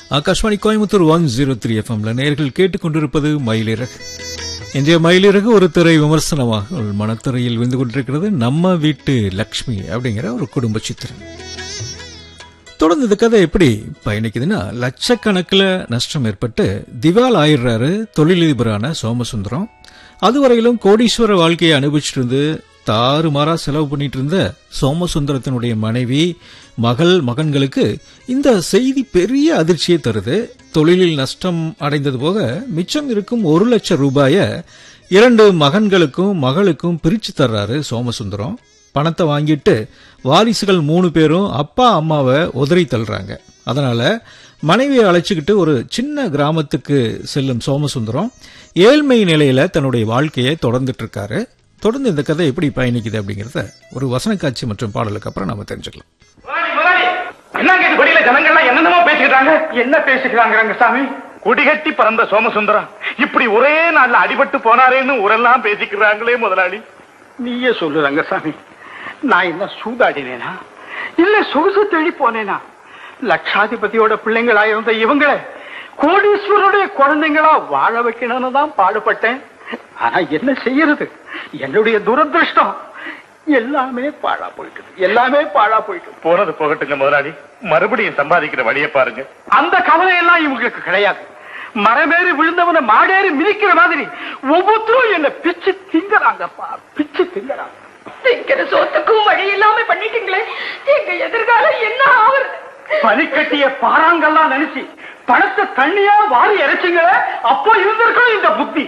Akashvani Coimbatore one zero three எஃப்எம்ல நேர்கள் கேட்டுக்கொண்டிருப்பது மயிலிறகு இன்றைய மயிலிறகு ஒரு திரை விமர்சனமாக ஒரு மனத்திரையில் விழுந்து கொண்டிருக்கிறது நம்ம வீட்டு லக்ஷ்மி அப்படிங்கிற ஒரு குடும்ப சித்திரம் தொடர்ந்து இந்த கதை எப்படி பயணிக்குதுன்னா லட்சக்கணக்கில் நஷ்டம் ஏற்பட்டு திவால் ஆயிடுறாரு தொழிலதிபரான சோமசுந்தரம் அதுவரையிலும் கோடீஸ்வர வாழ்க்கையை அனுபவிச்சுட்டு இருந்து தாறுமாறா செலவு பண்ணிட்டு இருந்த சோமசுந்தரத்தினுடைய மனைவி மகள் மகன்களுக்கு இந்த செய்தி பெரிய அதிர்ச்சியை தருது தொழிலில் நஷ்டம் அடைந்தது போக மிச்சம் இருக்கும் ஒரு லட்சம் ரூபாய இரண்டு மகன்களுக்கும் மகளுக்கும் பிரிச்சு தர்றாரு சோமசுந்தரம் பணத்தை வாங்கிட்டு வாரிசுகள் மூணு பேரும் அப்பா அம்மாவை உதறி தள்ளுறாங்க அதனால மனைவியை அழைச்சிக்கிட்டு ஒரு சின்ன கிராமத்துக்கு செல்லும் சோமசுந்தரம் ஏழ்மை நிலையில தன்னுடைய வாழ்க்கையை தொடர்ந்துட்டு இருக்காரு தொடர்ந்து இந்த கதை எப்படி பயணிக்குது அப்படிங்கறத ஒரு வசன காட்சி மற்றும் பாடலுக்கு அப்புறம் நாம தெரிஞ்சுக்கலாம் முதலாளி, முதலாளி, என்னங்க இது வெளியில ஜனங்கள்லாம் என்னென்னமோ பேசிக்கிறாங்க என்ன பேசிக்கிறாங்க ரங்கசாமி குடிகட்டி பறந்த சோமசுந்தரம் இப்படி ஒரே நாள்ல அடிபட்டு போனாரேன்னு ஊரெல்லாம் பேசிக்கிறாங்களே முதலாளி நீயே சொல்லு ரங்கசாமி நான் என்ன சூதாடினேனா இல்ல சொகுசு தேடி போனேனா லட்சாதிபதியோட பிள்ளைங்களா இருந்த இவங்களை கோடீஸ்வருடைய குழந்தைங்களா வாழ வைக்கணும்னு தான் பாடுபட்டேன் ஆனா என்ன செய்யறது என்னுடைய துரதிருஷ்டம் எல்லாமே பாழா போயிட்டு எல்லாமே பாழா போயிட்டு போனது போகட்டுங்க முதலாளி மறுபடியும் சம்பாதிக்கிற வழியை பாருங்க அந்த கவலை எல்லாம் இவங்களுக்கு கிடையாது மரமேறி விழுந்தவன மாடேறி மிதிக்கிற மாதிரி ஒவ்வொருத்தரும் என்ன பிச்சு திங்கறாங்கப்பா பிச்சு திங்கறாங்க திங்கிற சோத்துக்கும் வழி இல்லாம பண்ணிட்டீங்களே எங்க எதிர்காலம் என்ன ஆகுறது பனிக்கட்டிய பாறாங்கெல்லாம் நினைச்சு பணத்தை தண்ணியா வாரி இறைச்சிங்களே அப்போ இருந்திருக்கும் இந்த புத்தி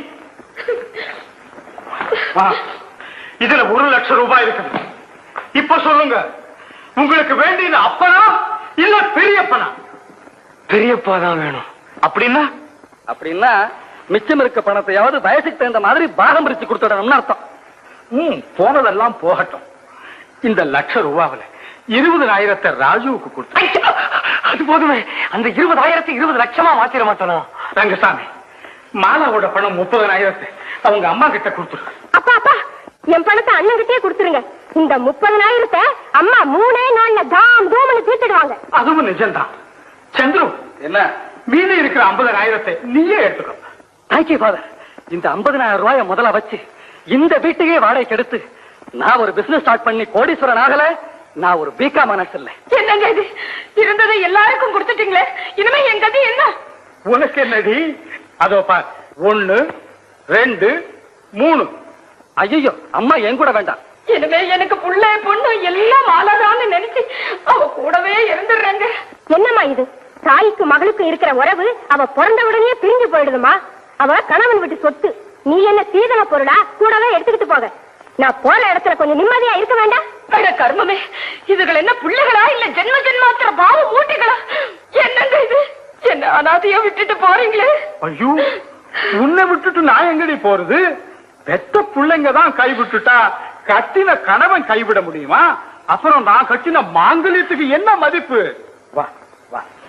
ஆ, இதுல ஒரு லட்சம் ரூபாய் இருக்குது இப்ப சொல்லுங்க உங்களுக்கு வேண்டியது அப்பனா இல்ல பெரியப்பனா பெரியப்பா தான் வேணும் அப்படின்னா அப்படின்னா மிச்சம் இருக்க பணத்தையாவது வயசுக்கு தகுந்த மாதிரி பாகம் பிரிச்சு கொடுத்துடணும்னு அர்த்தம் ம் போனதெல்லாம் போகட்டும் இந்த லட்ச ரூபாவில இருபதாயிரத்தை ராஜுவுக்கு கொடுத்து அது போதுமே அந்த இருபதாயிரத்தி இருபது லட்சமா மாத்திர மாட்டோம் ரங்கசாமி மாலாவோட பணம் முப்பதனாயிரத்தை அவங்க அம்மா கிட்ட கொடுத்துரு அப்பா அப்பா என் பணத்தை அண்ணன்கிட்டயே கொடுத்துருங்க இந்த முப்பதனாயிரத்தை அம்மா மூணே நாள்ல தாம் தூம்னு தீர்த்துடுவாங்க அதுவும் நிஜம்தான் சந்துரு என்ன மீதி இருக்கிற ஐம்பதனாயிரத்தை நீயே எடுத்துக்கோ தேங்க்யூ ஃபாதர் இந்த 50000 ரூபாய முதல்ல வச்சு இந்த வீட்டையே வாடகைக்கு எடுத்து நான் ஒரு பிசினஸ் ஸ்டார்ட் பண்ணி கோடீஸ்வரன் ஆகல நான் ஒரு பிகா மனசு இல்லை என்னங்க இது இருந்ததை எல்லாருக்கும் கொடுத்துட்டீங்களே இனிமே என் கதை என்ன உனக்கு என்னடி அதோ பார் ஒண்ணு ரெண்டு மூணு ஐயோ அம்மா என் கூட வேண்டாம் இனிமே எனக்கு புள்ள பொண்ணு எல்லாம் ஆளாதான்னு நினைச்சு அவ கூடவே இருந்துடுறாங்க என்னம்மா இது தாய்க்கு மகளுக்கு இருக்கிற உறவு அவ பிறந்த உடனே பிரிஞ்சு போயிடுதுமா அவ கணவன் விட்டு சொத்து நீ என்ன சீதன பொருளா கூடவே எடுத்துக்கிட்டு போக நான் போற இடத்துல கொஞ்சம் நிம்மதியா இருக்க வேண்டாம் அட கர்மமே இதுகள் என்ன பிள்ளைகளா இல்ல ஜென்ம ஜென்மாத்திர பாவ மூட்டைகளா என்னங்க இது என்ன அனாதையா விட்டுட்டு போறீங்களே ஐயோ உன்னை விட்டுட்டு நான் எங்கடி போறது பெத்த பிள்ளைங்க தான் கைவிட்டுட்டா கட்டின கணவன் கைவிட முடியுமா அப்புறம் நான் கட்டின மாங்கல்யத்துக்கு என்ன மதிப்பு வா வா